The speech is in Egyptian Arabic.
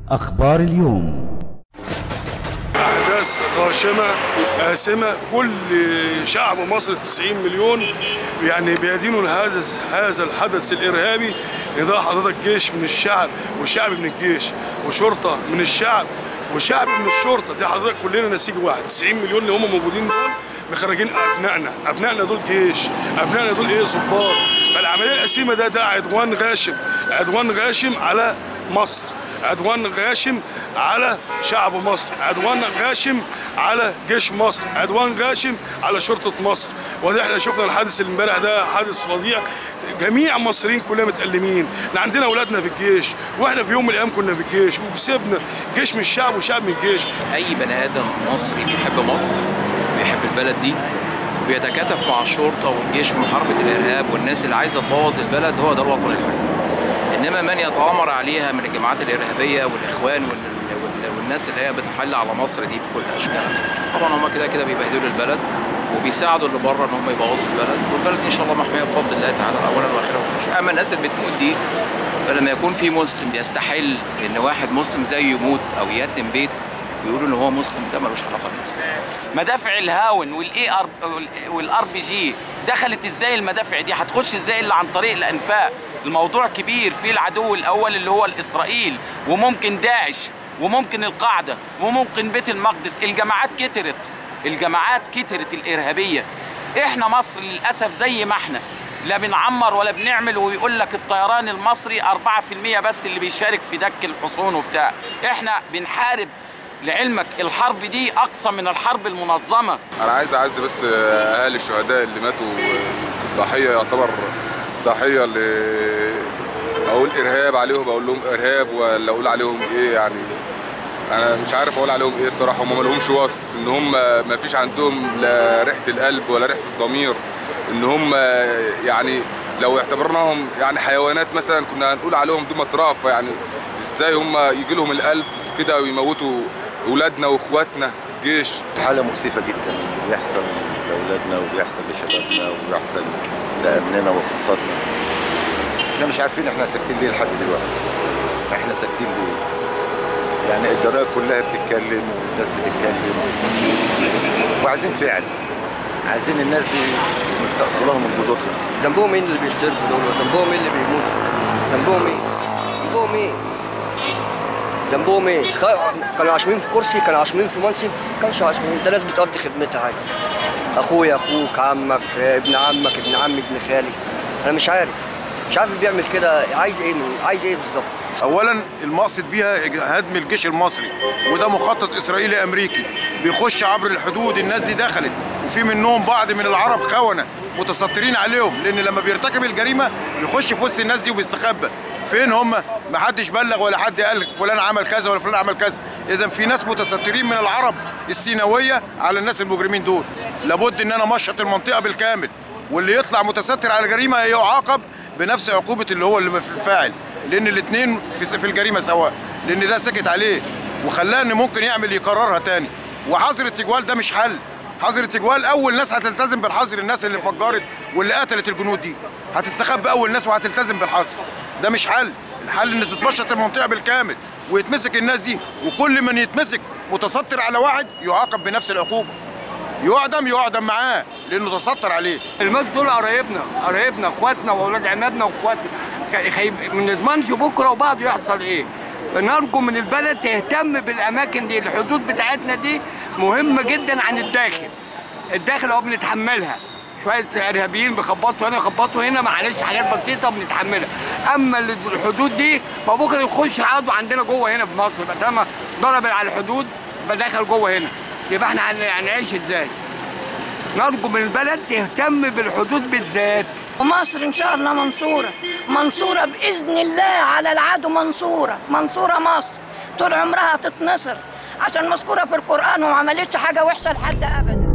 أخبار اليوم أحداث غاشمة آسمة كل شعب مصر 90 مليون يعني بيدينوا هذا هذا الحدث الإرهابي نضاع حضرتك جيش من الشعب وشعب من الجيش وشرطة من الشعب وشعب من الشرطة دي حضرتك كلنا نسيج واحد 90 مليون اللي هم موجودين دول مخرجين أبنائنا أبنائنا دول جيش أبنائنا دول إيه ضباط فالعملية القسيمة ده ده عدوان غاشم عدوان غاشم على مصر عدوان غاشم على شعب مصر عدوان غاشم على جيش مصر عدوان غاشم على شرطة مصر وده احنا شفنا الحادث اللي امبارح ده حادث فظيع جميع المصريين كلنا متألمين احنا عندنا اولادنا في الجيش واحنا في يوم من الايام كنا في الجيش وكسبنا جيش من الشعب وشعب من الجيش اي بني ادم مصري بيحب مصر بيحب البلد دي بيتكاتف مع الشرطه والجيش في محاربه الارهاب والناس اللي عايزه تبوظ البلد هو ده الوطن الحقيقي انما من يتآمر عليها من الجماعات الارهابيه والاخوان والناس اللي هي بتحل على مصر دي بكل اشكالها طبعا هم كده كده بيبهدلوا البلد وبيساعدوا اللي بره ان هم يبوظوا البلد والبلد ان شاء الله محميه بفضل الله تعالى اولا واخيرا اما الناس اللي بتموت دي فلما يكون في مسلم بيستحل ان واحد مسلم زيه يموت او يتم بيت بيقولوا ان هو مسلم ده ملوش علاقه بالاسلام مدافع الهاون والاي ار والار بي جي دخلت ازاي المدافع دي هتخش ازاي الا عن طريق الانفاق الموضوع كبير في العدو الاول اللي هو الاسرائيل وممكن داعش وممكن القاعده وممكن بيت المقدس الجماعات كترت الجماعات كترت الارهابيه احنا مصر للاسف زي ما احنا لا بنعمر ولا بنعمل ويقول لك الطيران المصري 4% بس اللي بيشارك في دك الحصون وبتاع احنا بنحارب لعلمك الحرب دي اقصى من الحرب المنظمه انا عايز اعز بس اهالي الشهداء اللي ماتوا ضحيه يعتبر ضحيه ل اقول ارهاب عليهم اقول لهم ارهاب ولا اقول عليهم ايه يعني انا مش عارف اقول عليهم ايه الصراحه هم ما لهمش وصف ان هم ما فيش عندهم لا ريحه القلب ولا ريحه الضمير ان هم يعني لو اعتبرناهم يعني حيوانات مثلا كنا هنقول عليهم دول مطرافه يعني ازاي هم يجي لهم القلب كده ويموتوا اولادنا واخواتنا في الجيش حاله مؤسفه جدا بيحصل لاولادنا وبيحصل لشبابنا وبيحصل لامننا واقتصادنا احنا مش عارفين احنا ساكتين ليه لحد دلوقتي احنا ساكتين ليه يعني الجرايد كلها بتتكلم والناس بتتكلم وعايزين فعل عايزين الناس دي نستأصلهم من جذورهم ذنبهم مين اللي بيتضربوا دول وذنبهم مين اللي بيموتوا ذنبهم ايه ذنبهم ايه ذنبهم ايه خ... كانوا عاشمين في كرسي كانوا عاشمين في منصب كانش عاشمين ده ناس بتقضي خدمتها عادي اخويا اخوك عمك ابن عمك ابن عمي ابن خالي انا مش عارف مش عارف اللي بيعمل كده عايز ايه عايز ايه بالظبط اولا المقصد بيها هدم الجيش المصري وده مخطط اسرائيلي امريكي بيخش عبر الحدود الناس دي دخلت وفي منهم بعض من العرب خونه متسترين عليهم لان لما بيرتكب الجريمه بيخش في وسط الناس دي وبيستخبى فين هم ما حدش بلغ ولا حد قال فلان عمل كذا ولا فلان عمل كذا اذا في ناس متسترين من العرب السيناويه على الناس المجرمين دول لابد ان انا مشط المنطقه بالكامل واللي يطلع متستر على الجريمه يعاقب بنفس عقوبه اللي هو اللي في الفاعل لان الاثنين في في الجريمه سواء لان ده سكت عليه وخلاه ان ممكن يعمل يكررها تاني وحظر التجوال ده مش حل حظر التجوال اول ناس هتلتزم بالحظر الناس اللي فجرت واللي قتلت الجنود دي هتستخبى اول ناس وهتلتزم بالحظر ده مش حل الحل ان تتمشط المنطقه بالكامل ويتمسك الناس دي وكل من يتمسك متستر على واحد يعاقب بنفس العقوبه يعدم يعدم معاه لانه تستر عليه الناس دول قرايبنا قرايبنا اخواتنا واولاد عمادنا واخواتنا خيب ما نضمنش بكره وبعده يحصل ايه نرجو من البلد تهتم بالاماكن دي الحدود بتاعتنا دي مهمه جدا عن الداخل الداخل هو بنتحملها شويه ارهابيين بيخبطوا هنا يخبطوا هنا معلش حاجات بسيطه بنتحملها اما الحدود دي فبكره يخش يقعدوا عندنا جوه هنا في مصر يبقى طالما ضرب على الحدود يبقى دخل جوه هنا يبقى احنا هنعيش ازاي؟ نرجو من البلد تهتم بالحدود بالذات ومصر ان شاء الله منصوره منصوره باذن الله على العدو منصوره منصوره مصر طول عمرها تتنصر عشان مذكوره في القران وما عملتش حاجه وحشه لحد ابدا